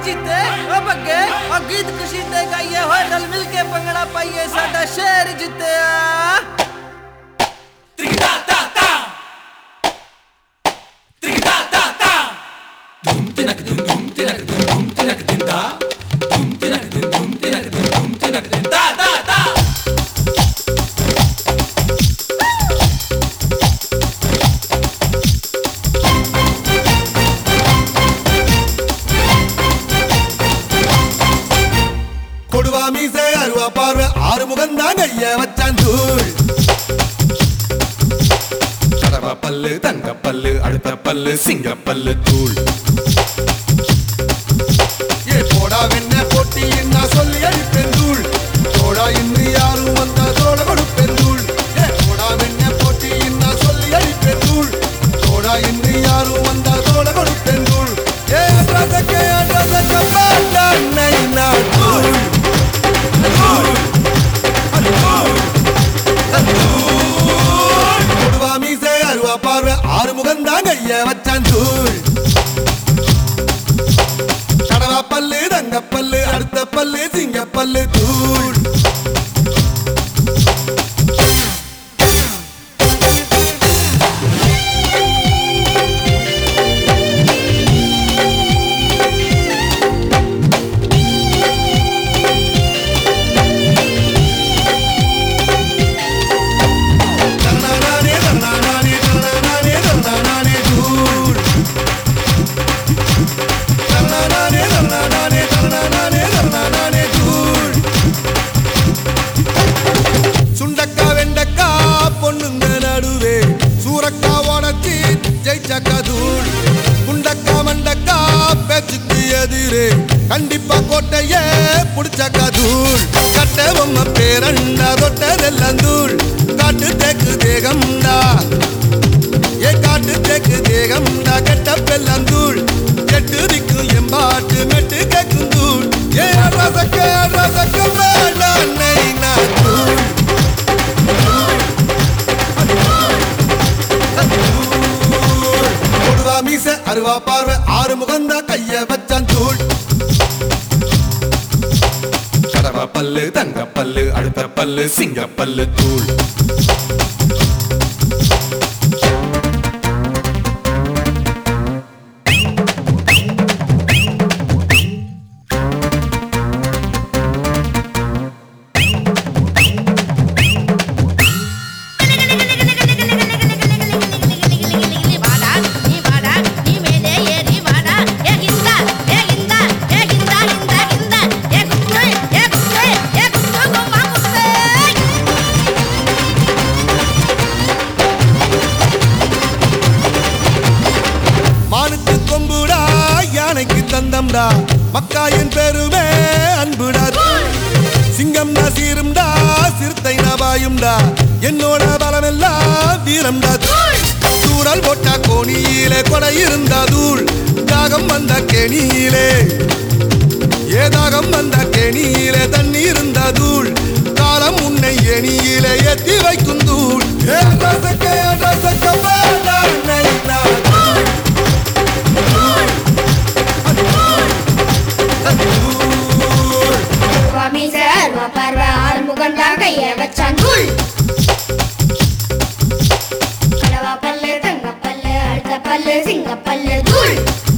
जीते ओ बग्गे और गीत खुशी ते गाइए होए रल मिल के पंगड़ा पाइए साडा शहर जितया கொடுவா மீசை அருவா பார்வை ஆறு முகந்தான் ஐய வச்சான் தூள் கடவா பல்லு தங்க பல்லு அடுத்த பல்லு சிங்க பல்லு தூள் ஏ போடா வெண்ண போட்டி நான் சொல்லி அடிப்பேன் தூள் போடா இன்று யாரும் வந்தா தோட கொடுப்பேன் தூள் ஏ போடா வெண்ண போட்டி நான் சொல்லி அடிப்பேன் தூள் போடா இன்று யாரும் வந்தா தோட கொடுப்பேன் தூள் ஏ ரசக்கே ரசக்க பாண்டா நைனா தூள் கொடுவா மீசை அருவா பார்வை ஆறு முகந்தான் ஐய வச்சான் தூள் கடவா பல்லு தங்க பல்லு அடுத்த பல்லு சிங்க பல்லு தூள் தன்னானே தன்னானே தன்னானே தன்னானே தூள் தன்னானே தன்னானே தன்னானே தன்னானே தூள் சுண்டக்கா வெண்டக்கா பொண்ணுங்க நடுவே சூரக்கா உடச்சி ஜெயிச்சக்கா தூள் குண்டக்கா மண்டக்கா பேச்சுக்கு எதிரே கண்டிப்பா கோட்டையே புடிச்சக்கா தூள் கட்ட பொம்மை பேரண்டா தொட்டதெல்லாம் தூள் காட்டு தேக்கு தேகம்டா ஏ காட்டு தேக்கு தேகம்டா கெட்ட பெல்லாம் தூள் எட்டு திக்கும் எம்பாட்டு மெட்டு கேக்கும் தூள் ஏ ரசக்க ரசக்க வேண்டாம் நைனா தூள் கொடுவா மீச அருவா பார்வை ஆறு முகந்தா கைய வச்சான் தூள் கடவா பல்லு தங்க பல்லு அடுத்த பல்லு சிங்க பல்லு தூள் வாடா நீ வாடா நீ மேலே ஏறி வாடா ஏ கிந்தா ஏ கிந்தா ஏ கிந்தா கிந்தா கிந்தா ஏ குத்து ஏ குத்து ஏ குத்து கும்மா குத்து மானுக்கு கொம்புடா யானைக்கு தந்தம்டா மக்காயின் பெருமே அன்புடா சிங்கம்டா சீரும்டா சிறுத்தை நபாயும்டா என்னோட பலமெல்லாம் வீரம்டா தூரல் போட்டா கோணியிலே கொடை இருந்தா தூள் தாகம் வந்த கெணியிலே ஏதாகம் வந்த கெணியிலே தண்ணி இருந்தா தூள் காலம் உன்னை எணியிலே ஏத்தி வைக்கும் தூள் ஏ ரசக்க ரசக்க வேண்டாம் நைனா தூள் சுவாமி சர்வ பர்வ ஆறுமுகண்டா கைய வச்சான் தூள் கடவா பல்லு தங்க பல்லு அடுத்த பல்லு சிங்க பல்லு தூள்